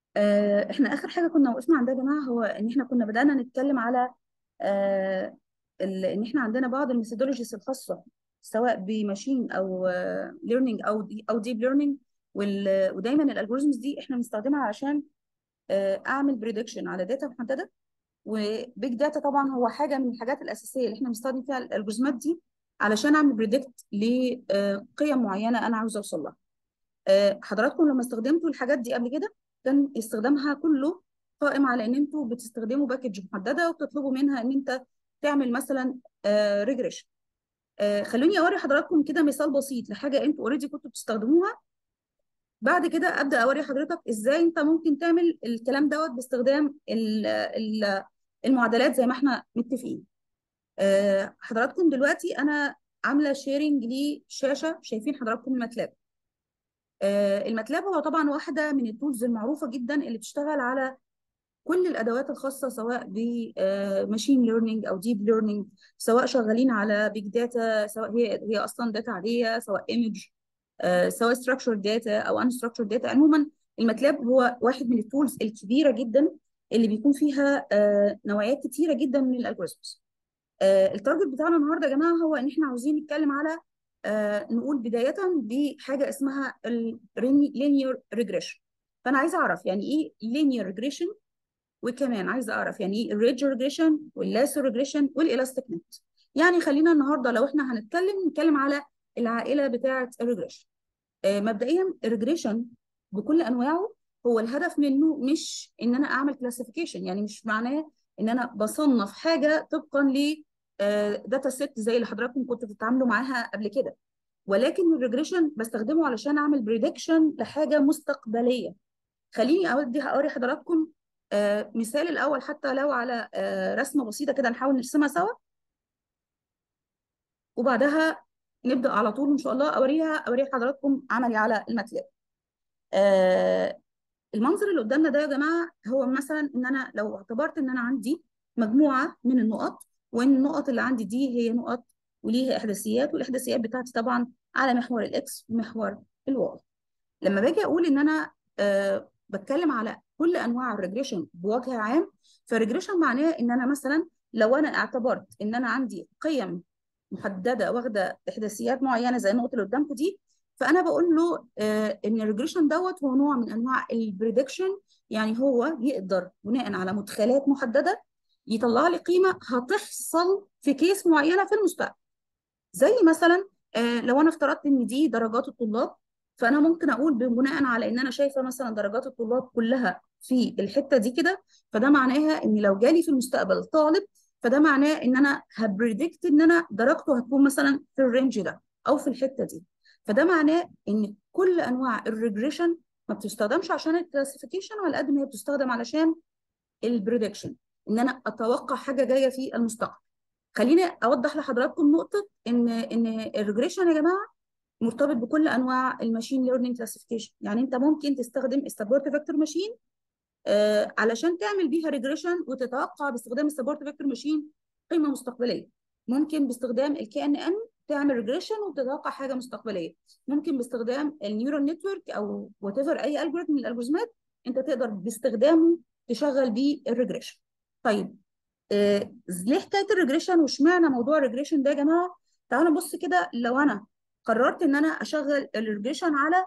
آه، احنا اخر حاجه كنا وقفنا عندها يا جماعه هو ان احنا كنا بدانا نتكلم على آه، ال- ان احنا عندنا بعض الميثودولوجيز الخاصه سواء بماشين او ليرنينج او دي او ديب ليرنينج ودايما الالجوريزمز دي احنا بنستخدمها عشان آه، اعمل بريدكشن على داتا محدده وبيج داتا طبعا هو حاجه من الحاجات الاساسيه اللي احنا بنستخدم فيها الالجوريزمات دي علشان اعمل بريدكت لقيم معينه انا عاوزه اوصل لها آه، حضراتكم لما استخدمتوا الحاجات دي قبل كده كان استخدامها كله قائم على ان انتوا بتستخدموا باكج محدده وبتطلبوا منها ان انت تعمل مثلا ريجريشن خلوني اوري حضراتكم كده مثال بسيط لحاجه انتوا اوريدي كنتوا بتستخدموها بعد كده ابدا اوري حضرتك ازاي انت ممكن تعمل الكلام دوت باستخدام ال- ال- المعادلات زي ما احنا متفقين آه، حضراتكم دلوقتي انا عامله شيرنج لشاشه شايفين حضراتكم الماتلاب آه، الماتلاب هو طبعا واحده من التولز المعروفه جدا اللي بتشتغل على كل الادوات الخاصه سواء بماشين ليرنينج او ديب ليرنينج سواء شغالين على بيج داتا سواء هي هي اصلا داتا عاديه سواء ايمج سواء structured داتا او unstructured داتا عموما الماتلاب هو واحد من التولز الكبيره جدا اللي بيكون فيها آه، نوعيات كتيره جدا من الالجوريزمز التارجت بتاعنا النهارده يا جماعه هو ان احنا عاوزين نتكلم على آه، نقول بدايه بحاجه اسمها اللينير ريجريشن فانا عايزه اعرف يعني ايه linear ريجريشن وكمان عايزه اعرف يعني ايه الريدج ريجريشن واللاسو ريجريشن والالاستيك نت يعني خلينا النهارده لو احنا هنتكلم نتكلم على العائله بتاعه الريجريشن آه، مبدئيا الريجريشن بكل انواعه هو الهدف منه مش ان انا اعمل كلاسيفيكيشن يعني مش معناه ان انا بصنف حاجه طبقا ل داتا سيت زي اللي حضراتكم كنتوا بتتعاملوا معاها قبل كده ولكن الريجريشن بستخدمه علشان اعمل بريدكشن لحاجه مستقبليه خليني اودي اوري حضراتكم آه، مثال الاول حتى لو على آه، رسمه بسيطه كده نحاول نرسمها سوا وبعدها نبدا على طول ان شاء الله اوريها اوري حضراتكم عملي على الماتلاب آه، المنظر اللي قدامنا ده يا جماعه هو مثلا ان انا لو اعتبرت ان انا عندي مجموعه من النقط وان النقط اللي عندي دي هي نقط وليها احداثيات والاحداثيات بتاعتي طبعا على محور الاكس ومحور الواي لما باجي اقول ان انا آه بتكلم على كل انواع الريجريشن بوجه عام فالريجريشن معناه ان انا مثلا لو انا اعتبرت ان انا عندي قيم محدده واخده احداثيات معينه زي النقطه اللي قدامكم دي فانا بقول له آه ان الريجريشن دوت هو نوع من انواع البريدكشن يعني هو يقدر بناء على مدخلات محدده يطلع لي قيمه هتحصل في كيس معينه في المستقبل زي مثلا آه لو انا افترضت ان دي درجات الطلاب فانا ممكن اقول بناء على ان انا شايفه مثلا درجات الطلاب كلها في الحته دي كده فده معناها ان لو جالي في المستقبل طالب فده معناه ان انا هبريدكت ان انا درجته هتكون مثلا في الرينج ده او في الحته دي فده معناه ان كل انواع الريجريشن ما بتستخدمش عشان الكلاسيفيكيشن على قد ما هي بتستخدم علشان البريدكشن ان انا اتوقع حاجه جايه في المستقبل خليني اوضح لحضراتكم نقطه ان ان الريجريشن يا جماعه مرتبط بكل انواع الماشين ليرنينج كلاسيفيكيشن يعني انت ممكن تستخدم السبورت فيكتور ماشين آه علشان تعمل بيها ريجريشن وتتوقع باستخدام السبورت فيكتور ماشين قيمه مستقبليه ممكن باستخدام الكي ان ان تعمل ريجريشن وتتوقع حاجه مستقبليه ممكن باستخدام النيورال نتورك او وات ايفر اي الجوريثم من الالجوريزمات انت تقدر باستخدامه تشغل بيه الريجريشن طيب آه ليه حكايه الريجريشن واشمعنى موضوع الريجريشن ده يا جماعه تعالوا نبص كده لو انا قررت ان انا اشغل الريجريشن على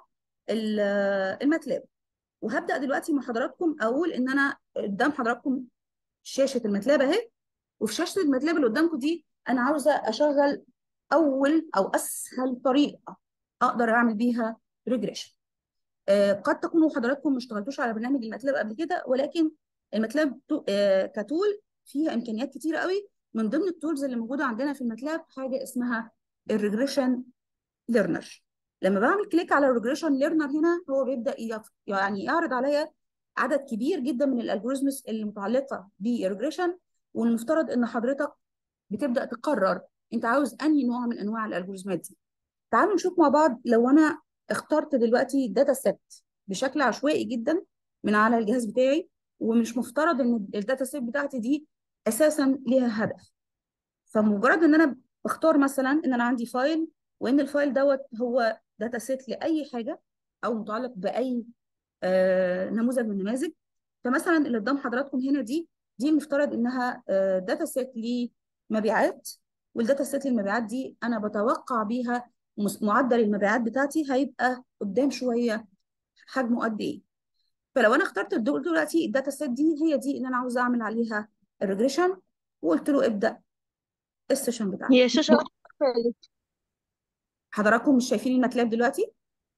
الماتلاب وهبدا دلوقتي مع حضراتكم اقول ان انا قدام حضراتكم شاشه الماتلاب اهي وفي شاشه الماتلاب اللي قدامكم دي انا عاوزه اشغل اول او اسهل طريقه اقدر اعمل بيها ريجريشن آه قد تكونوا حضراتكم ما اشتغلتوش على برنامج الماتلاب قبل كده ولكن الماتلاب آه كتول فيها امكانيات كتيره قوي من ضمن التولز اللي موجوده عندنا في الماتلاب حاجه اسمها الريجريشن ليرنر لما بعمل كليك على الريجريشن ليرنر هنا هو بيبدا يعني يعرض عليا عدد كبير جدا من الالجوريزمز اللي متعلقه بالريجريشن والمفترض ان حضرتك بتبدا تقرر انت عاوز انهي نوع من انواع الالجوريزمات دي تعالوا نشوف مع بعض لو انا اخترت دلوقتي داتا سيت بشكل عشوائي جدا من على الجهاز بتاعي ومش مفترض ان الداتا سيت بتاعتي دي اساسا ليها هدف فمجرد ان انا بختار مثلا ان انا عندي فايل وان الفايل دوت هو داتا سيت لاي حاجه او متعلق باي آه، نموذج من النماذج فمثلا اللي قدام حضراتكم هنا دي دي المفترض انها داتا سيت لمبيعات والداتا سيت للمبيعات دي انا بتوقع بيها مس- معدل المبيعات بتاعتي هيبقى قدام شويه حجمه قد ايه فلو انا اخترت الدول دلوقتي الداتا سيت دي هي دي اللي انا عاوزه اعمل عليها الريجريشن وقلت له ابدا السيشن بتاعك هي الشاشة قفلت حضراتكم مش شايفين الماتلاب دلوقتي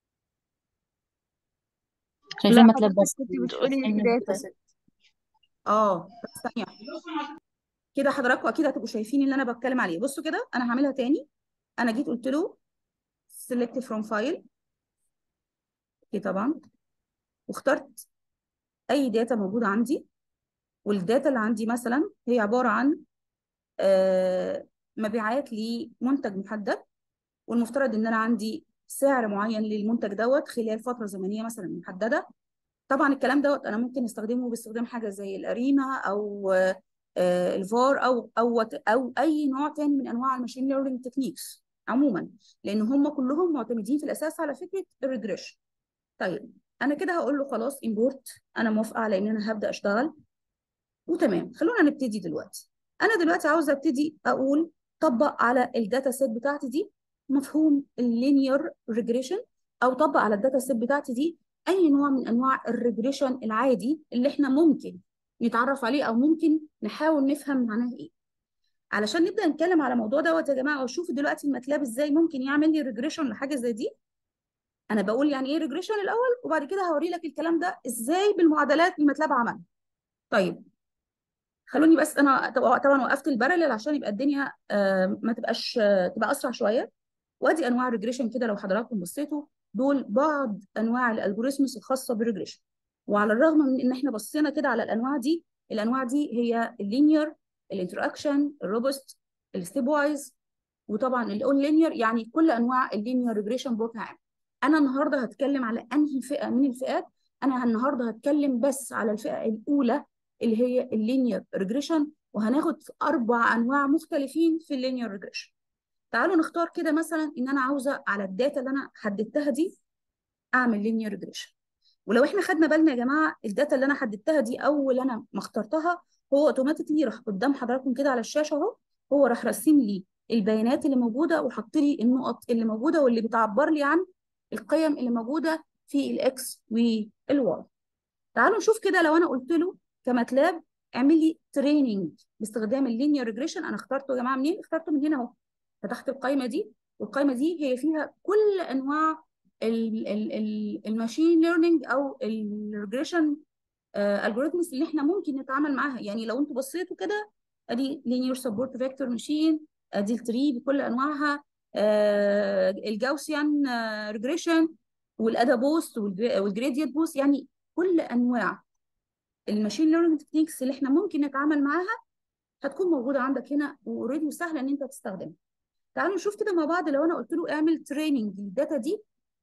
شايفين لا ماتلاب حضرتك بس كنت مش بتقولي شايفين داتا ال- سيت اه بس ثانيه كده حضراتكم اكيد هتبقوا شايفين اللي انا بتكلم عليه بصوا كده انا هعملها تاني انا جيت قلت له select from file اوكي طبعا واخترت اي داتا موجوده عندي والداتا اللي عندي مثلا هي عباره عن آه، مبيعات لمنتج محدد والمفترض ان انا عندي سعر معين للمنتج دوت خلال فتره زمنيه مثلا محدده طبعا الكلام دوت انا ممكن استخدمه باستخدام حاجه زي الارينا او آه، الفار او او او اي نوع تاني من انواع الماشين ليرنينج تكنيكس عموما لان هم كلهم معتمدين في الاساس على فكره الريجريشن طيب انا كده هقول له خلاص امبورت انا موافقه على ان انا هبدا اشتغل وتمام خلونا نبتدي دلوقتي انا دلوقتي عاوزه ابتدي اقول طبق على الداتا سيت بتاعتي دي مفهوم اللينير ريجريشن او طبق على الداتا سيت بتاعتي دي اي نوع من انواع الريجريشن العادي اللي احنا ممكن نتعرف عليه او ممكن نحاول نفهم معناه ايه علشان نبدا نتكلم على الموضوع دوت يا جماعه وشوف دلوقتي الماتلاب ازاي ممكن يعمل لي ريجريشن لحاجه زي دي انا بقول يعني ايه ريجريشن الاول وبعد كده هوري لك الكلام ده ازاي بالمعادلات الماتلاب عمل طيب خلوني بس انا طب- طبعا وقفت البارلل عشان يبقى الدنيا آه، ما تبقاش آه، تبقى اسرع شويه وادي انواع الريجريشن كده لو حضراتكم بصيتوا دول بعض انواع الالجوريزمز الخاصه بالريجريشن وعلى الرغم من ان احنا بصينا كده على الانواع دي الانواع دي هي اللينير الانتراكشن الروبست الستيب وايز وطبعا الاون لينير يعني كل انواع اللينير ريجريشن بوجه عام انا النهارده هتكلم على انهي فئه من الفئات انا النهارده هتكلم بس على الفئه الاولى اللي هي اللينير ريجريشن وهناخد في اربع انواع مختلفين في اللينير ريجريشن تعالوا نختار كده مثلا ان انا عاوزه على الداتا اللي انا حددتها دي اعمل لينير ريجريشن ولو احنا خدنا بالنا يا جماعه الداتا اللي انا حددتها دي اول انا ما اخترتها هو اوتوماتيكلي راح قدام حضراتكم كده على الشاشه اهو هو راح راسم لي البيانات اللي موجوده وحط لي النقط اللي موجوده واللي بتعبر لي عن القيم اللي موجوده في الاكس والواي تعالوا نشوف كده لو انا قلت له كماتلاب اعمل لي تريننج باستخدام اللينير ريجريشن انا اخترته يا جماعه منين اخترته من هنا اهو فتحت القائمه دي والقائمه دي هي فيها كل انواع الماشين ليرنينج او الريجريشن الجوريثمز اللي احنا ممكن نتعامل معاها يعني لو انتوا بصيتوا كده ادي لينير سبورت فيكتور ماشين ادي التري بكل انواعها آه الجاوسيان ريجريشن والادا بوست والجريدينت بوست يعني كل انواع الماشين ليرنينج تكنيكس اللي احنا ممكن نتعامل معاها هتكون موجوده عندك هنا واوريدي وسهله ان انت تستخدمها تعالوا نشوف كده مع بعض لو انا قلت له اعمل تريننج للداتا دي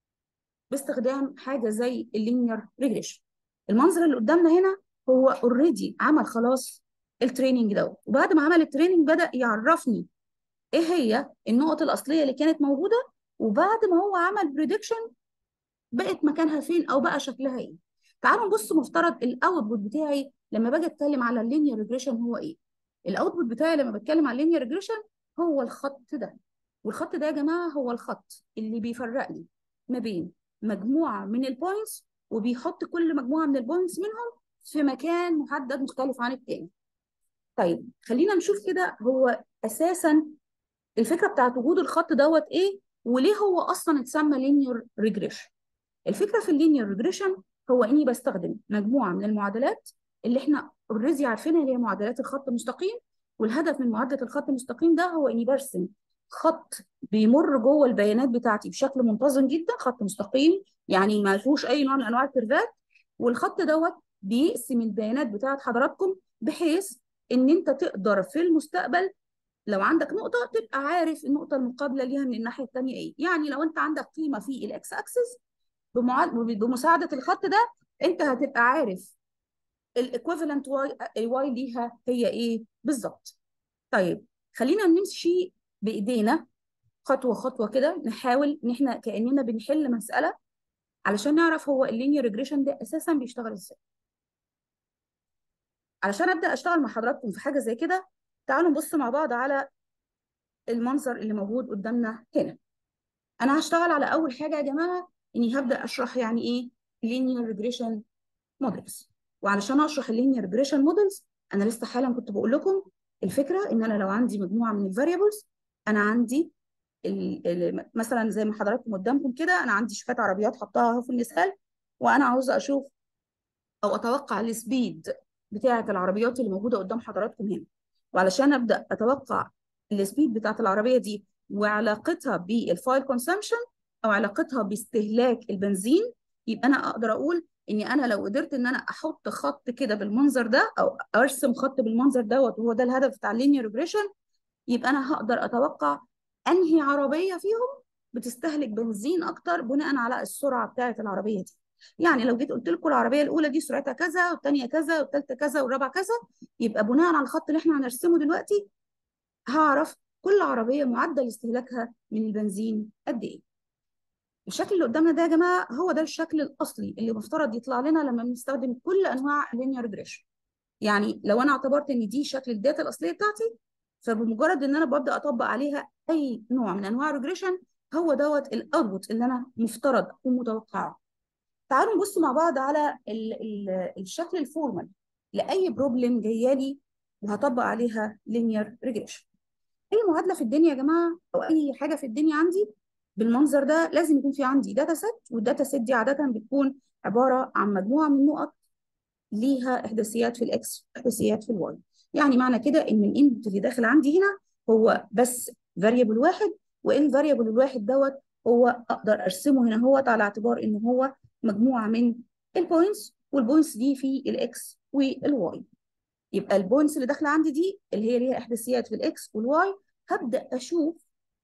باستخدام حاجه زي اللينير ريجريشن المنظر اللي قدامنا هنا هو اوريدي عمل خلاص التريننج دوت وبعد ما عمل التريننج بدا يعرفني ايه هي النقط الاصليه اللي كانت موجوده وبعد ما هو عمل بريدكشن بقت مكانها فين او بقى شكلها ايه تعالوا نبص مفترض الاوتبوت بتاعي لما باجي اتكلم على اللينير ريجريشن هو ايه الاوتبوت بتاعي لما بتكلم على اللينير ريجريشن هو الخط ده والخط ده يا جماعه هو الخط اللي بيفرق لي ما بين مجموعه من البوينتس وبيحط كل مجموعه من البوينتس منهم في مكان محدد مختلف عن التاني طيب خلينا نشوف كده هو اساسا الفكره بتاعت وجود الخط دوت ايه وليه هو اصلا اتسمى لينير ريجريشن الفكره في اللينير ريجريشن هو اني بستخدم مجموعه من المعادلات اللي احنا اوريدي عارفينها اللي هي معادلات الخط المستقيم والهدف من معادله الخط المستقيم ده هو اني برسم خط بيمر جوه البيانات بتاعتي بشكل منتظم جدا خط مستقيم يعني ما فيهوش اي نوع من انواع الكيرفات والخط دوت بيقسم البيانات بتاعت حضراتكم بحيث ان انت تقدر في المستقبل لو عندك نقطه تبقى عارف النقطه المقابله ليها من الناحيه الثانيه ايه يعني لو انت عندك قيمه في الاكس اكسس بمساعده الخط ده انت هتبقى عارف الايكويفالنت واي واي ليها هي ايه بالظبط طيب خلينا نمشي بايدينا خطوه خطوه كده نحاول ان احنا كاننا بنحل مساله علشان نعرف هو اللينير ريجريشن ده اساسا بيشتغل ازاي علشان ابدا اشتغل مع حضراتكم في حاجه زي كده تعالوا نبص مع بعض على المنظر اللي موجود قدامنا هنا انا هشتغل على اول حاجه يا جماعه اني هبدا اشرح يعني ايه linear regression models وعلشان اشرح اللينير regression models انا لسه حالا كنت بقول لكم الفكره ان انا لو عندي مجموعه من الفاريبلز انا عندي ال ال مثلا زي ما حضراتكم قدامكم كده انا عندي شويه عربيات حطاها اهو في المثال وانا عاوزه اشوف او اتوقع السبيد بتاعه العربيات اللي موجوده قدام حضراتكم هنا وعلشان ابدا اتوقع السبيد بتاعه العربيه دي وعلاقتها بالفايل كونسامشن او علاقتها باستهلاك البنزين يبقى انا اقدر اقول اني انا لو قدرت ان انا احط خط كده بالمنظر ده او ارسم خط بالمنظر دوت وهو ده الهدف بتاع اللينير ريجريشن يبقى انا هقدر اتوقع انهي عربيه فيهم بتستهلك بنزين اكتر بناء على السرعه بتاعه العربيه دي يعني لو جيت قلت لكم العربيه الاولى دي سرعتها كذا والثانيه كذا والثالثه كذا والرابعه كذا يبقى بناء على الخط اللي احنا هنرسمه دلوقتي هعرف كل عربيه معدل استهلاكها من البنزين قد ايه الشكل اللي قدامنا ده يا جماعه هو ده الشكل الاصلي اللي مفترض يطلع لنا لما بنستخدم كل انواع اللينير ريجريشن يعني لو انا اعتبرت ان دي شكل الداتا الاصليه بتاعتي فبمجرد ان انا ببدا اطبق عليها اي نوع من انواع الريجريشن هو دوت الاوتبوت اللي انا مفترض اكون متوقعه تعالوا نبص مع بعض على ال ال الشكل الفورمال لاي بروبلم جايه لي وهطبق عليها لينير ريجريشن اي معادله في الدنيا يا جماعه او اي حاجه في الدنيا عندي بالمنظر ده لازم يكون في عندي داتا سيت والداتا سيت دي عاده بتكون عباره عن مجموعه من النقط ليها احداثيات في الاكس احداثيات في الواي يعني معنى كده ان الانبوت اللي داخل عندي هنا هو بس فاريبل واحد والفاريبل الواحد دوت هو اقدر ارسمه هنا هو على اعتبار ان هو مجموعه من البوينتس والبوينتس دي في الاكس والواي يبقى البوينتس اللي داخله عندي دي اللي هي ليها احداثيات في الاكس والواي هبدا اشوف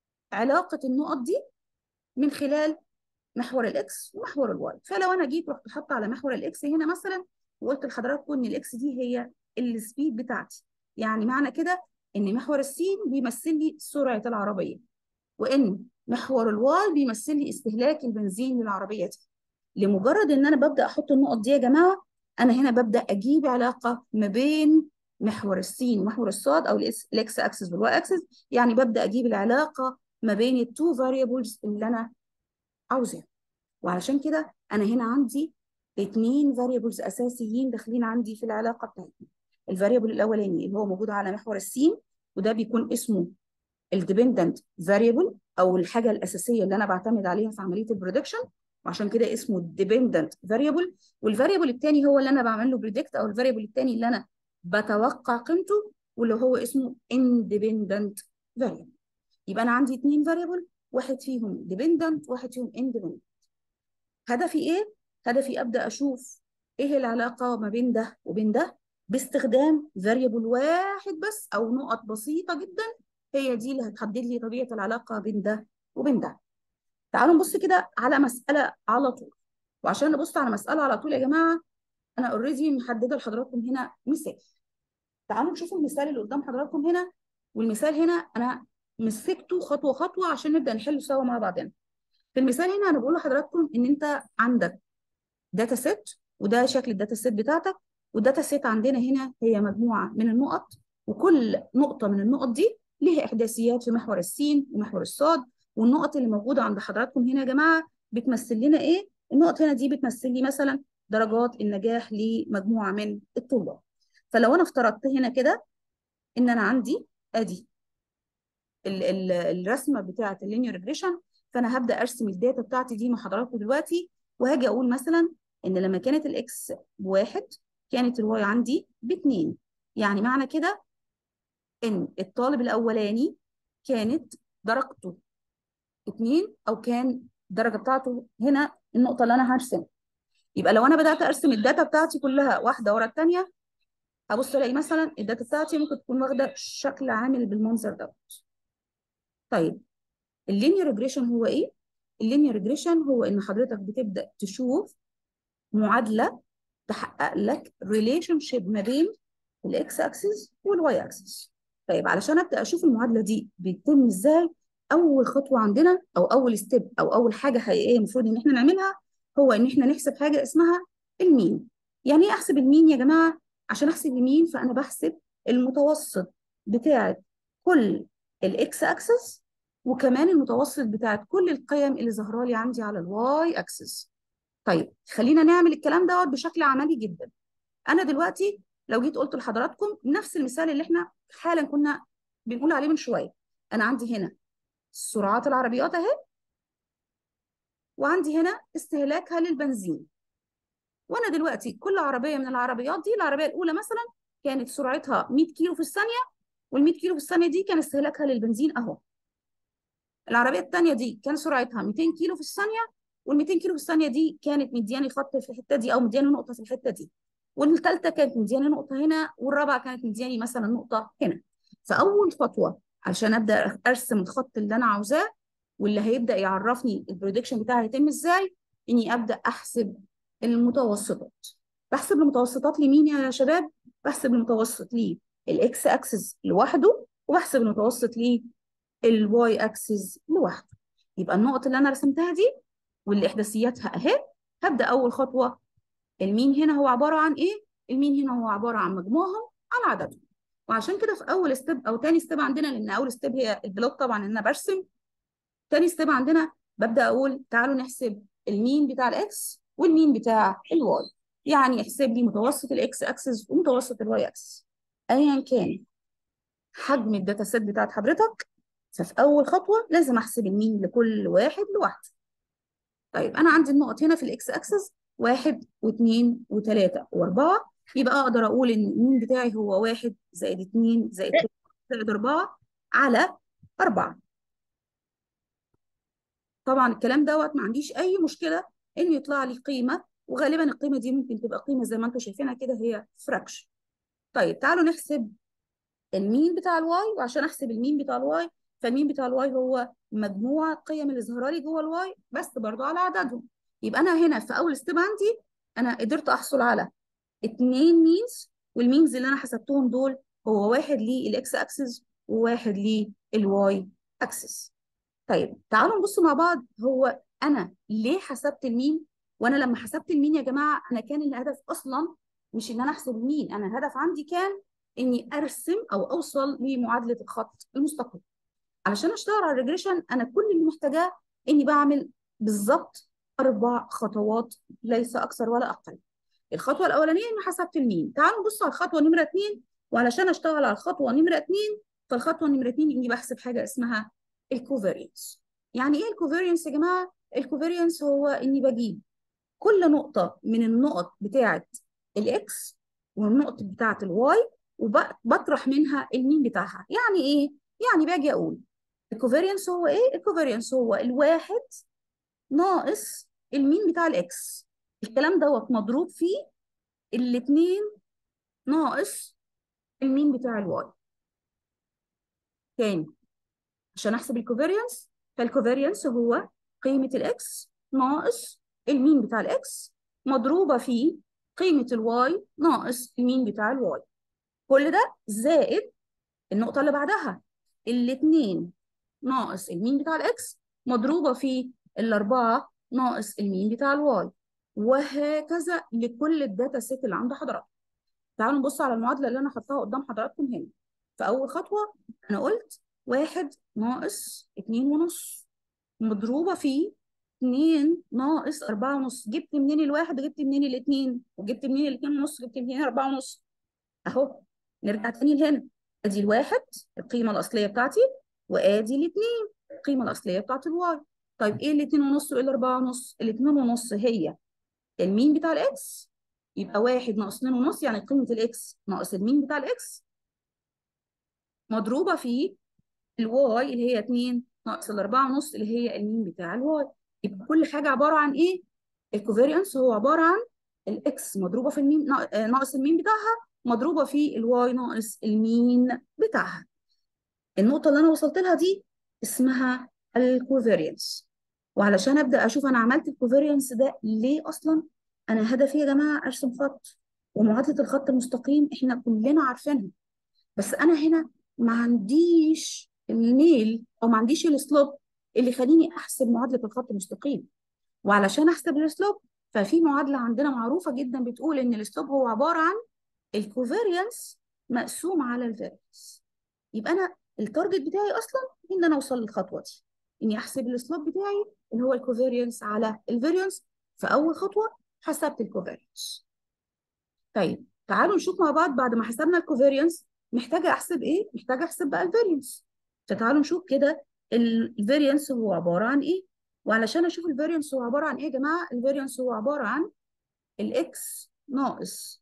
علاقه النقط دي من خلال محور الاكس ومحور الواي فلو انا جيت رحت حاطه على محور الاكس هنا مثلا وقلت لحضراتكم ان الاكس دي هي السبيد بتاعتي يعني معنى كده ان محور السين بيمثل لي سرعه العربيه وان محور الواي بيمثل لي استهلاك البنزين للعربيه دي لمجرد ان انا ببدا احط النقط دي يا جماعه انا هنا ببدا اجيب علاقه ما بين محور السين ومحور الصاد او الاكس اكسس والواي اكسس يعني ببدا اجيب العلاقه ما بين التو فاريبلز اللي انا عاوزاهم وعلشان كده انا هنا عندي اثنين فاريبلز اساسيين داخلين عندي في العلاقه بتاعتنا الفاريبل الاولاني اللي هو موجود على محور السين وده بيكون اسمه الديبندنت فاريبل او الحاجه الاساسيه اللي انا بعتمد عليها في عمليه البرودكشن وعشان كده اسمه ديبندنت فاريبل والفاريبل الثاني هو اللي انا بعمل له بريدكت او الفاريبل الثاني اللي انا بتوقع قيمته واللي هو اسمه اندبندنت فاريبل يبقى انا عندي اثنين فاريبل واحد فيهم ديبندنت واحد فيهم اندبندنت هدفي ايه هدفي ابدا اشوف ايه العلاقه ما بين ده وبين ده باستخدام فاريبل واحد بس او نقط بسيطه جدا هي دي اللي هتحدد لي طبيعه العلاقه بين ده وبين ده تعالوا نبص كده على مساله على طول وعشان نبص على مساله على طول يا جماعه انا اوريدي محدده لحضراتكم هنا مثال تعالوا نشوف المثال اللي قدام حضراتكم هنا والمثال هنا انا مسكته خطوه خطوه عشان نبدا نحله سوا مع بعضنا في المثال هنا انا بقول لحضراتكم ان انت عندك داتا سيت وده شكل الداتا سيت بتاعتك والداتا سيت عندنا هنا هي مجموعه من النقط وكل نقطه من النقط دي ليها احداثيات في محور السين ومحور الصاد والنقط اللي موجوده عند حضراتكم هنا يا جماعه بتمثل لنا ايه النقط هنا دي بتمثل لي مثلا درجات النجاح لمجموعه من الطلاب فلو انا افترضت هنا كده ان انا عندي ادي ال ال الرسمه بتاعه اللينير ريجريشن فانا هبدا ارسم الداتا بتاعتي دي مع حضراتكم دلوقتي وهاجي اقول مثلا ان لما كانت الاكس بواحد كانت الواي عندي باتنين يعني معنى كده ان الطالب الاولاني كانت درجته اتنين او كان الدرجه بتاعته هنا النقطه اللي انا هرسمها يبقى لو انا بدات ارسم الداتا بتاعتي كلها واحده ورا الثانيه هبص الاقي مثلا الداتا بتاعتي ممكن تكون واخده شكل عامل بالمنظر دوت طيب اللينير ريجريشن هو ايه اللينير ريجريشن هو ان حضرتك بتبدا تشوف معادله تحقق لك ريليشن شيب ما بين الاكس اكسس والواي اكسس طيب علشان ابدا اشوف المعادله دي بتتم ازاي اول خطوه عندنا او اول ستيب او اول حاجه حقيقيه المفروض ان احنا نعملها هو ان احنا نحسب حاجه اسمها المين يعني ايه احسب المين يا جماعه عشان احسب المين فانا بحسب المتوسط بتاعه كل الاكس اكسس وكمان المتوسط بتاعه كل القيم اللي ظاهره لي عندي على الواي اكسس طيب خلينا نعمل الكلام دوت بشكل عملي جدا انا دلوقتي لو جيت قلت لحضراتكم نفس المثال اللي احنا حالا كنا بنقول عليه من شويه انا عندي هنا سرعات العربيات اهي وعندي هنا استهلاكها للبنزين وانا دلوقتي كل عربيه من العربيات دي العربيه الاولى مثلا كانت سرعتها 100 كيلو في الثانيه وال 100 كيلو في الثانيه دي كان استهلاكها للبنزين اهو العربيه الثانيه دي كان سرعتها 200 كيلو في الثانيه وال 200 كيلو في الثانيه دي كانت مدياني خط في الحته دي او مدياني نقطه في الحته دي والثالثه كانت مدياني نقطه هنا والرابعه كانت مدياني مثلا نقطه هنا فاول خطوه علشان ابدا ارسم الخط اللي انا عاوزاه واللي هيبدا يعرفني البريدكشن بتاعي هيتم ازاي اني ابدا احسب المتوسطات بحسب المتوسطات لمين يا شباب بحسب المتوسط للاكس اكسس لوحده وبحسب المتوسط للواي اكسس لوحده يبقى النقط اللي انا رسمتها دي واللي احداثياتها اهي هبدا اول خطوه المين هنا هو عباره عن ايه المين هنا هو عباره عن مجموعهم على عددهم وعشان كده في اول ستيب او تاني ستيب عندنا لان اول ستيب هي البلوك طبعا ان انا برسم تاني ستيب عندنا ببدا اقول تعالوا نحسب المين بتاع الاكس والمين بتاع الواي يعني احسب لي متوسط الاكس اكسس ومتوسط الواي اكسس ايا كان حجم الداتا سيت بتاعت حضرتك ففي اول خطوه لازم احسب المين لكل واحد لوحده طيب انا عندي النقط هنا في الاكس اكسس واحد واثنين وثلاثه واربعه يبقى اقدر اقول ان المين بتاعي هو واحد زائد اثنين زائد ثلاثه زائد اربعه على اربعه طبعا الكلام دوت ما عنديش اي مشكله انه يطلع لي قيمه وغالبا القيمه دي ممكن تبقى قيمه زي ما انتم شايفينها كده هي فراكشن طيب تعالوا نحسب المين بتاع الواي وعشان احسب المين بتاع الواي فالمين بتاع الواي هو مجموع القيم اللي ظاهره لي جوه الواي بس برضو على عددهم يبقى انا هنا في اول ستيب عندي انا قدرت احصل على اتنين مينز والمينز اللي انا حسبتهم دول هو واحد للاكس اكسس وواحد للواي اكسس طيب تعالوا نبص مع بعض هو انا ليه حسبت المين وانا لما حسبت المين يا جماعه انا كان الهدف اصلا مش ان انا احسب المين انا الهدف عندي كان اني ارسم او اوصل لمعادله الخط المستقيم علشان اشتغل على الريجريشن انا كل اللي محتاجاه اني بعمل بالظبط اربع خطوات ليس اكثر ولا اقل الخطوه الاولانيه اني حسبت المين تعالوا نبص على الخطوه نمره اثنين وعلشان اشتغل على الخطوه نمره اثنين فالخطوه نمره اثنين اني بحسب حاجه اسمها الكوفارينس يعني ايه الكوفارينس يا جماعه الكوفارينس هو اني بجيب كل نقطه من النقط بتاعه الاكس والنقطه بتاعه الواي وبطرح منها المين بتاعها يعني ايه يعني باجي اقول الكوفارينس هو ايه الكوفارينس هو الواحد ناقص المين بتاع الاكس الكلام دوت مضروب فيه الاثنين ناقص المين بتاع الواي تاني عشان احسب الكوفارينس فالكوفارينس هو قيمة الاكس ناقص المين بتاع الاكس مضروبة في قيمة الواي ناقص المين بتاع الواي كل ده زائد النقطة اللي بعدها الاتنين ناقص المين بتاع الاكس مضروبة في الأربعة ناقص المين بتاع الواي وهكذا لكل الداتا سيت اللي عند حضراتكم تعالوا نبص على المعادلة اللي أنا حطاها قدام حضراتكم هنا في أول خطوة أنا قلت واحد ناقص اتنين ونص مضروبة في اتنين ناقص أربعة ونص جبت منين الواحد وجبت منين الاتنين وجبت منين الاتنين ونص وجبت منين أربعة ونص أهو نرجع تاني لهنا أدي الواحد القيمة الأصلية بتاعتي وأدي الاتنين القيمة الأصلية بتاعت الواي طيب إيه الاتنين ونص وإيه الأربعة ونص؟ الاتنين ونص هي المين بتاع الإكس يبقى واحد ناقص اتنين ونص يعني قيمة الإكس ناقص المين بتاع الإكس مضروبة في الواي اللي هي 2 ناقص الأربعة ونص اللي هي المين بتاع الواي يبقى كل حاجة عبارة عن إيه؟ الكوفاريانس هو عبارة عن الإكس مضروبة في المين ناقص المين بتاعها مضروبة في الواي ناقص المين بتاعها النقطة اللي أنا وصلت لها دي اسمها الكوفاريانس وعلشان أبدأ أشوف أنا عملت الكوفاريانس ده ليه أصلا أنا هدفي يا جماعة أرسم خط ومعادلة الخط المستقيم إحنا كلنا عارفينها بس أنا هنا ما عنديش الميل او ما عنديش السلوب اللي يخليني احسب معادله الخط المستقيم وعلشان احسب السلوب ففي معادله عندنا معروفه جدا بتقول ان السلوب هو عباره عن الكوفيريانس مقسوم على الفاريانس يبقى انا التارجت بتاعي اصلا ان انا اوصل للخطوه دي اني احسب السلوب بتاعي اللي هو الكوفيريانس على الفاريانس في اول خطوه حسبت الكوفيريانس طيب تعالوا نشوف مع بعض بعد ما حسبنا الكوفيريانس محتاجه احسب ايه محتاجه احسب بقى الفاريانس فتعالوا نشوف كده الفاريانس هو عباره عن ايه وعلشان اشوف الفاريانس هو عباره عن ايه يا جماعه الفاريانس هو عباره عن الاكس ناقص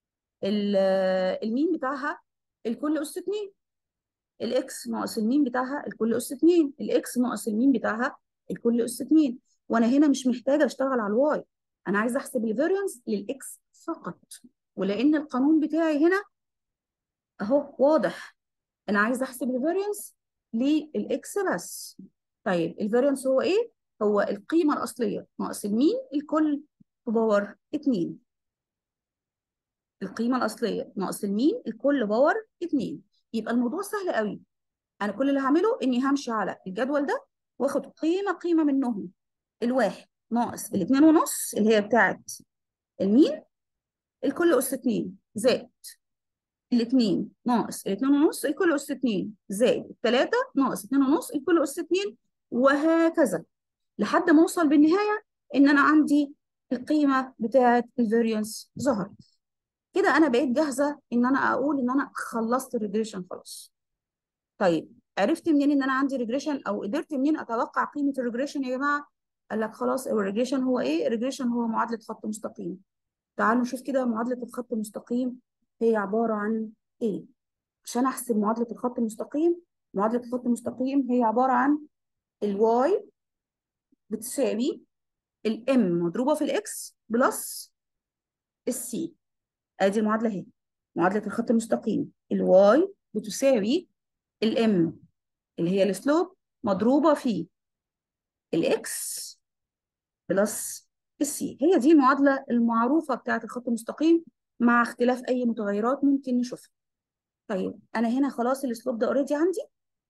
المين بتاعها الكل اس 2 الاكس ناقص المين بتاعها الكل اس 2 الاكس ناقص المين بتاعها الكل اس 2 وانا هنا مش محتاجه اشتغل على الواي انا عايزه احسب الفاريانس للاكس فقط ولان القانون بتاعي هنا اهو واضح انا عايزه احسب الفاريانس للاكس بس طيب الفاريانس هو ايه هو القيمه الاصليه ناقص المين الكل في باور 2 القيمه الاصليه ناقص المين الكل باور 2 يبقى الموضوع سهل قوي انا كل اللي هعمله اني همشي على الجدول ده واخد قيمه قيمه منهم الواحد ناقص الاثنين ونص اللي هي بتاعت المين الكل اس 2 زائد الاثنين ناقص الاثنين ونص الكل اس 2 زائد الثلاثه ناقص اثنين ونص الكل اس 2 وهكذا لحد ما اوصل بالنهايه ان انا عندي القيمه بتاعت الفاريانس ظهرت كده انا بقيت جاهزه ان انا اقول ان انا خلصت الريجريشن خلاص طيب عرفت منين ان انا عندي ريجريشن او قدرت منين اتوقع قيمه الريجريشن يا جماعه قال لك خلاص الريجريشن هو ايه الريجريشن هو معادله خط مستقيم تعالوا نشوف كده معادله الخط المستقيم هي عباره عن ايه عشان احسب معادله الخط المستقيم معادله الخط المستقيم هي عباره عن الواي بتساوي الام مضروبه في الاكس بلس السي ادي المعادله اهي معادله الخط المستقيم الواي بتساوي الام اللي هي السلوب مضروبه في الاكس بلس السي هي دي المعادله المعروفه بتاعه الخط المستقيم مع اختلاف اي متغيرات ممكن نشوفها طيب انا هنا خلاص السلوب ده اوريدي عندي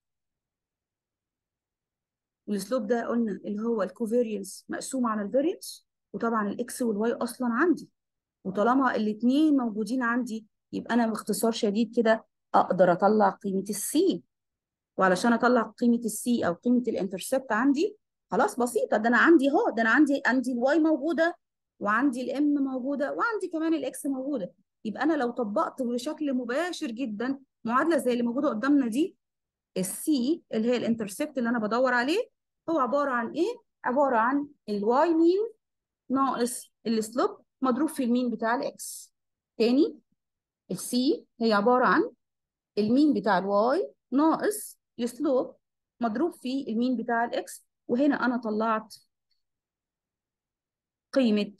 السلوب ده قلنا اللي هو الكوفيرينس مقسوم على الفارينس وطبعا الاكس والواي اصلا عندي وطالما الاثنين موجودين عندي يبقى انا باختصار شديد كده اقدر اطلع قيمه السي وعلشان اطلع قيمه السي او قيمه الانترسبت عندي خلاص بسيطه ده انا عندي اهو ده انا عندي عندي الواي موجوده وعندي الام موجوده وعندي كمان الاكس موجوده يبقى انا لو طبقت بشكل مباشر جدا معادله زي اللي موجوده قدامنا دي السي اللي هي الانترسبت اللي انا بدور عليه هو عباره عن ايه عباره عن الواي مين ناقص السلوب مضروب في المين بتاع الاكس تاني السي هي عباره عن المين بتاع الواي ناقص السلوب مضروب في المين بتاع الاكس وهنا انا طلعت قيمه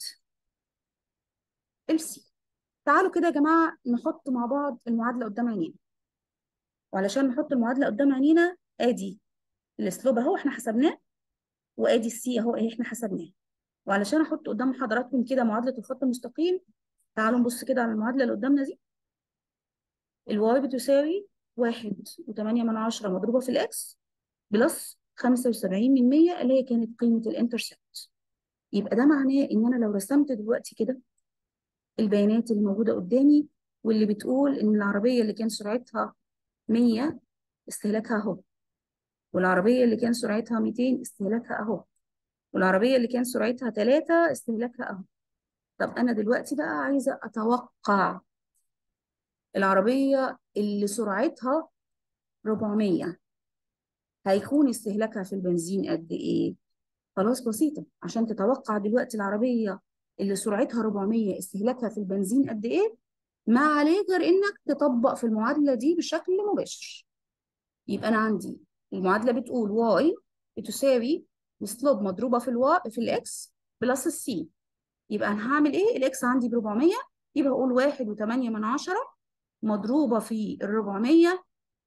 السي تعالوا كده يا جماعه نحط مع بعض المعادله قدام عينينا وعلشان نحط المعادله قدام عينينا ادي السلوب اهو احنا حسبناه وادي السي اهو احنا حسبناه وعلشان احط قدام حضراتكم كده معادله الخط المستقيم تعالوا نبص كده على المعادله اللي قدامنا دي الواي بتساوي واحد وثمانية من عشرة مضروبة في الإكس بلس خمسة وسبعين من مية اللي هي كانت قيمة الانترسبت يبقى ده معناه إن أنا لو رسمت دلوقتي كده البيانات اللي موجودة قدامي واللي بتقول إن العربية اللي كان سرعتها 100 استهلاكها أهو والعربية اللي كان سرعتها 200 استهلاكها أهو والعربية اللي كان سرعتها 3 استهلاكها أهو طب أنا دلوقتي بقى عايزة أتوقع العربية اللي سرعتها 400 هيكون استهلاكها في البنزين قد إيه؟ خلاص بسيطة عشان تتوقع دلوقتي العربية اللي سرعتها 400 استهلاكها في البنزين قد إيه؟ ما عليك غير إنك تطبق في المعادلة دي بشكل مباشر يبقى أنا عندي المعادلة بتقول واي بتساوي السلوب مضروبة في الواي في الإكس بلس السي يبقى أنا هعمل إيه؟ الإكس عندي ب 400 يبقى أقول واحد وتمانية من عشرة مضروبة في الربعمية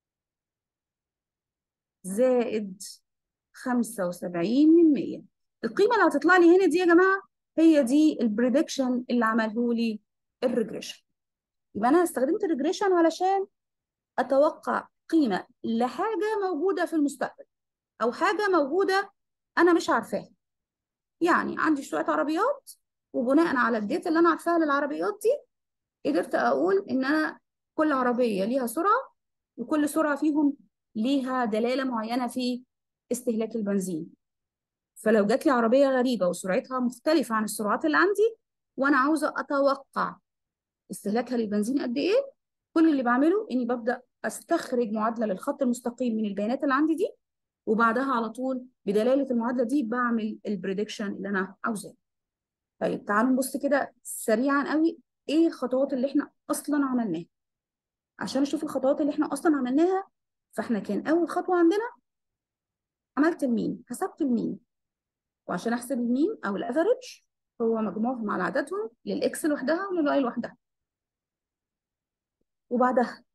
زائد خمسة وسبعين من مية القيمة اللي هتطلع لي هنا دي يا جماعة هي دي البريدكشن اللي عمله لي الريجريشن يبقى أنا استخدمت الريجريشن علشان أتوقع قيمة لحاجة موجودة في المستقبل أو حاجة موجودة أنا مش عارفاها يعني عندي شويه عربيات وبناء على الداتا اللي انا عارفاها للعربيات دي قدرت اقول ان انا كل عربيه ليها سرعه وكل سرعه فيهم ليها دلاله معينه في استهلاك البنزين فلو جات لي عربيه غريبه وسرعتها مختلفه عن السرعات اللي عندي وانا عاوزه اتوقع استهلاكها للبنزين قد ايه كل اللي بعمله اني ببدا استخرج معادله للخط المستقيم من البيانات اللي عندي دي وبعدها على طول بدلاله المعادله دي بعمل البريدكشن اللي انا عاوزاه طيب تعالوا نبص كده سريعا قوي ايه الخطوات اللي احنا اصلا عملناها عشان نشوف الخطوات اللي احنا اصلا عملناها فاحنا كان اول خطوه عندنا عملت المين حسبت المين وعشان احسب المين او الافريج هو مجموعهم على عددهم للاكس لوحدها وللواي لوحدها وبعدها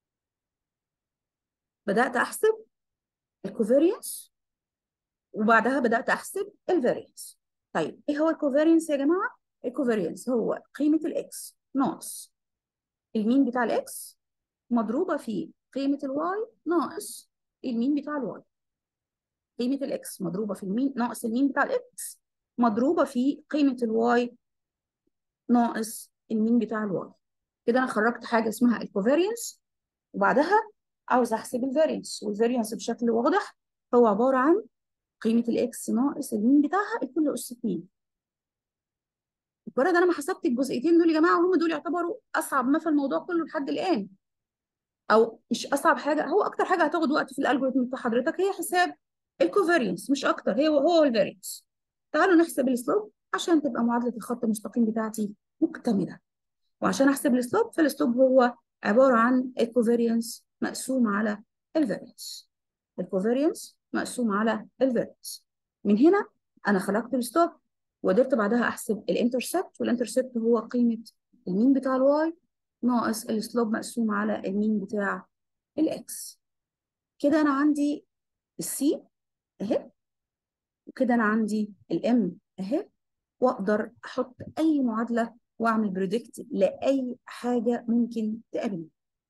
بدات احسب الكوفيرينس وبعدها بدات احسب الفارينس طيب ايه هو الكوفيرينس يا جماعه الكوفيرينس هو قيمه الاكس ناقص المين بتاع الاكس مضروبه في قيمه الواي ناقص المين بتاع الواي قيمه الاكس مضروبه في المين ناقص المين بتاع الاكس مضروبه في قيمه الواي ناقص المين بتاع الواي كده انا خرجت حاجه اسمها الكوفيرينس وبعدها عاوز احسب الفارينس والفارينس بشكل واضح هو عباره عن قيمه الاكس ناقص المين بتاعها الكل اس 2 مجرد انا ما حسبت الجزئيتين دول يا جماعه وهم دول يعتبروا اصعب ما في الموضوع كله لحد الان او مش اصعب حاجه هو اكتر حاجه هتاخد وقت في الالجوريثم بتاع حضرتك هي حساب الكوفيرينس مش اكتر هي هو الفارينس تعالوا نحسب السلوب عشان تبقى معادله الخط المستقيم بتاعتي مكتمله وعشان احسب السلوب فالسلوب هو عباره عن الكوفيرينس مقسوم على الفارينس الكوفيرينس مقسوم على الفارينس من هنا انا خلقت الستوب وقدرت بعدها احسب الانترسبت والانترسبت هو قيمه المين بتاع الواي ناقص السلوب مقسوم على المين بتاع الاكس كده انا عندي السي اهي وكده انا عندي الام اهي واقدر احط اي معادله واعمل بريدكت لاي حاجه ممكن تقابلني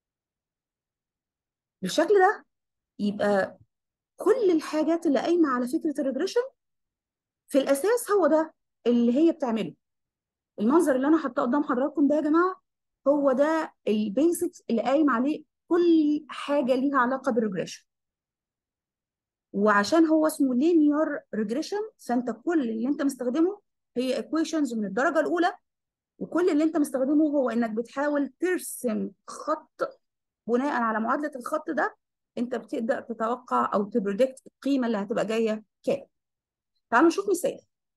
بالشكل ده يبقى كل الحاجات اللي قايمه على فكره الريجريشن في الاساس هو ده اللي هي بتعمله المنظر اللي انا حاطاه قدام حضراتكم ده يا جماعه هو ده البيزكس اللي قايم عليه كل حاجه ليها علاقه بالريجريشن وعشان هو اسمه لينير ريجريشن فانت كل اللي انت مستخدمه هي ايكويشنز من الدرجه الاولى وكل اللي انت مستخدمه هو انك بتحاول ترسم خط بناء على معادله الخط ده انت بتقدر تتوقع او تبريدكت القيمه اللي هتبقى جايه كام تعالوا نشوف مثال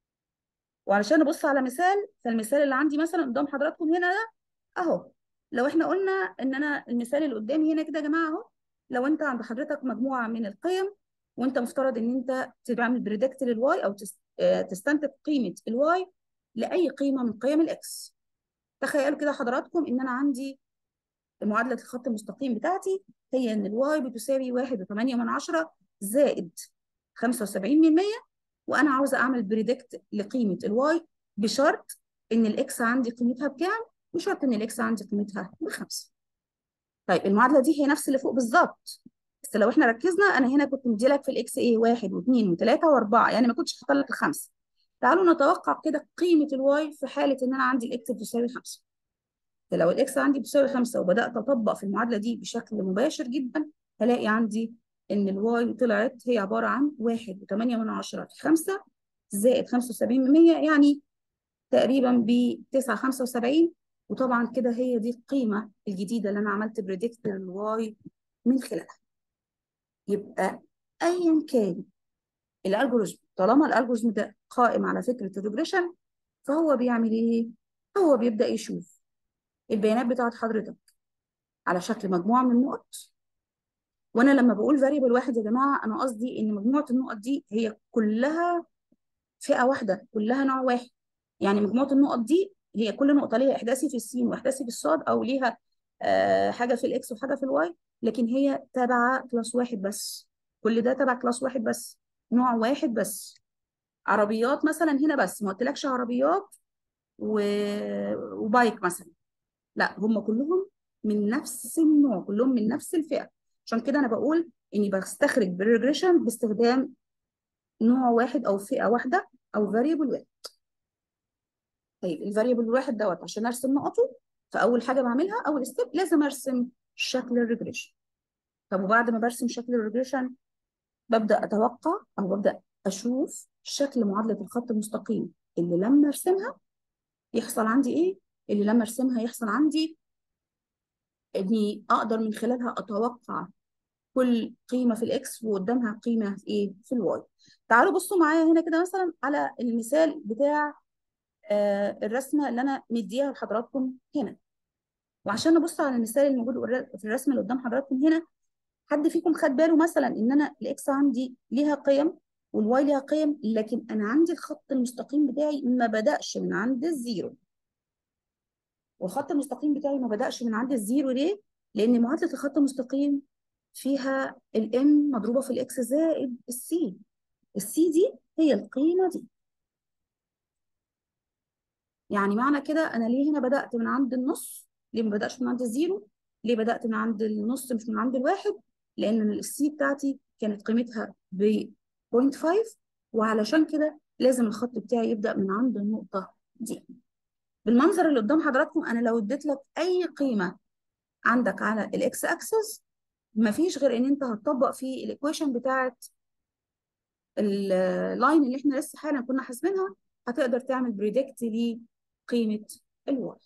وعلشان نبص على مثال فالمثال اللي عندي مثلا قدام حضراتكم هنا ده اهو لو احنا قلنا ان انا المثال اللي قدامي هنا كده يا جماعه اهو لو انت عند حضرتك مجموعه من القيم وانت مفترض ان انت تعمل بريدكت للواي او تستنتج قيمه الواي لاي قيمه من قيم الاكس تخيلوا كده حضراتكم ان انا عندي معادله الخط المستقيم بتاعتي هي ان الواي بتساوي 1.8 من عشرة زائد 75 من 100 وانا عاوزه اعمل بريدكت لقيمه الواي بشرط ان الاكس عندي قيمتها بكام وشرط ان الاكس عندي قيمتها بخمسه طيب المعادله دي هي نفس اللي فوق بالظبط بس لو احنا ركزنا انا هنا كنت مديلك في الاكس ايه واحد واثنين وثلاثه واربعه يعني ما كنتش حاطه لك الخمسه تعالوا نتوقع كده قيمه الواي في حاله ان انا عندي الاكس بتساوي خمسه فلو الاكس عندي بتساوي خمسه وبدات اطبق في المعادله دي بشكل مباشر جدا هلاقي عندي ان الواي طلعت هي عباره عن واحد وثمانية من عشرة في خمسة زائد 75 من 100 يعني تقريبا ب 975 وطبعا كده هي دي القيمه الجديده اللي انا عملت بريدكت للواي من خلالها يبقى ايا كان الالجوريزم طالما الالجوريزم ده قائم على فكره الريجريشن فهو بيعمل ايه؟ هو بيبدا يشوف البيانات بتاعت حضرتك على شكل مجموعه من النقط وانا لما بقول فاريبل واحد يا جماعه انا قصدي ان مجموعه النقط دي هي كلها فئه واحده كلها نوع واحد يعني مجموعه النقط دي هي كل نقطه ليها احداثي في السين واحداثي في الصاد او ليها آه حاجه في الاكس وحاجه في الواي لكن هي تبع كلاس واحد بس كل ده تبع كلاس واحد بس نوع واحد بس عربيات مثلا هنا بس ما قلتلكش عربيات و... وبايك مثلا لا هم كلهم من نفس النوع كلهم من نفس الفئه عشان كده انا بقول اني بستخرج بالريجريشن باستخدام نوع واحد او فئه واحده او فاريبل واحد طيب الفاريبل الواحد دوت عشان ارسم نقطه فاول حاجه بعملها اول ستيب لازم ارسم شكل الريجريشن طب وبعد ما برسم شكل الريجريشن ببدا اتوقع او ببدا اشوف شكل معادله الخط المستقيم اللي لما ارسمها يحصل عندي ايه اللي لما ارسمها يحصل عندي اني اقدر من خلالها اتوقع كل قيمه في الاكس وقدامها قيمه في ايه في الواي تعالوا بصوا معايا هنا كده مثلا على المثال بتاع آه الرسمه اللي انا مديها لحضراتكم هنا وعشان نبص على المثال الموجود في الرسمه اللي قدام حضراتكم هنا حد فيكم خد باله مثلا ان انا الاكس عندي ليها قيم والواي ليها قيم لكن انا عندي الخط المستقيم بتاعي ما بدأش من عند الزيرو والخط المستقيم بتاعي ما بدأش من عند الزيرو ليه؟ لأن معادلة الخط المستقيم فيها الام مضروبة في الاكس زائد السي السي دي هي القيمة دي يعني معنى كده أنا ليه هنا بدأت من عند النص؟ ليه ما بدأش من عند الزيرو؟ ليه بدأت من عند النص مش من عند الواحد؟ لأن السي بتاعتي كانت قيمتها ب 0.5 وعلشان كده لازم الخط بتاعي يبدأ من عند النقطة دي بالمنظر اللي قدام حضراتكم انا لو اديت لك اي قيمه عندك على الاكس اكسس مفيش غير ان انت هتطبق فيه الايكويشن بتاعت اللاين اللي احنا لسه حالا كنا حاسبينها هتقدر تعمل بريدكت لقيمه الواي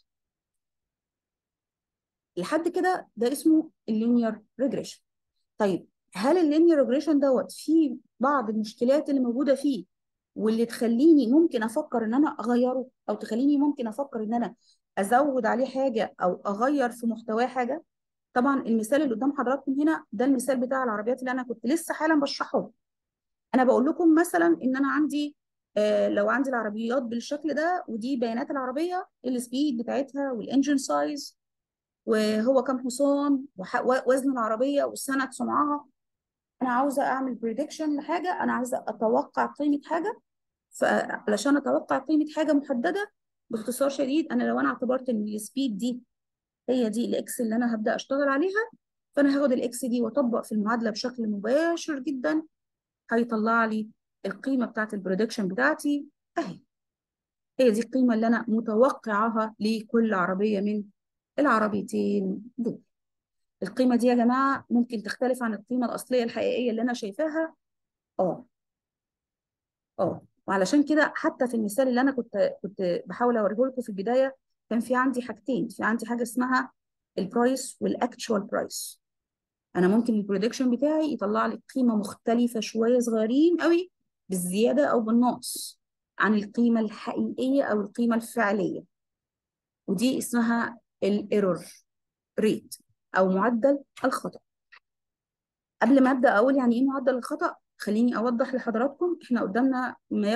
لحد كده ده اسمه اللينير ريجريشن طيب هل اللينير ريجريشن دوت فيه بعض المشكلات اللي موجوده فيه واللي تخليني ممكن افكر ان انا اغيره او تخليني ممكن افكر ان انا ازود عليه حاجه او اغير في محتواه حاجه طبعا المثال اللي قدام حضراتكم هنا ده المثال بتاع العربيات اللي انا كنت لسه حالا بشرحه انا بقول لكم مثلا ان انا عندي آه لو عندي العربيات بالشكل ده ودي بيانات العربيه السبيد بتاعتها والانجن سايز وهو كام حصان ووزن العربيه وسنه صنعها انا عاوزه اعمل بريدكشن لحاجه انا عايزه اتوقع قيمه حاجه فعلشان اتوقع قيمه حاجه محدده باختصار شديد انا لو انا اعتبرت ان السبيد دي هي دي الاكس اللي انا هبدا اشتغل عليها فانا هاخد الاكس دي واطبق في المعادله بشكل مباشر جدا هيطلع لي القيمه بتاعت البرودكشن بتاعتي اهي هي دي القيمه اللي انا متوقعها لكل عربيه من العربيتين دول القيمه دي يا جماعه ممكن تختلف عن القيمه الاصليه الحقيقيه اللي انا شايفاها اه اه وعلشان كده حتى في المثال اللي انا كنت كنت بحاول اوريه لكم في البدايه كان في عندي حاجتين في عندي حاجه اسمها البرايس والاكتشوال برايس انا ممكن البرودكشن بتاعي يطلع لي قيمه مختلفه شويه صغيرين قوي بالزياده او بالنقص عن القيمه الحقيقيه او القيمه الفعليه ودي اسمها الايرور ريت او معدل الخطا قبل ما ابدا اقول يعني ايه معدل الخطا خليني اوضح لحضراتكم احنا قدامنا ما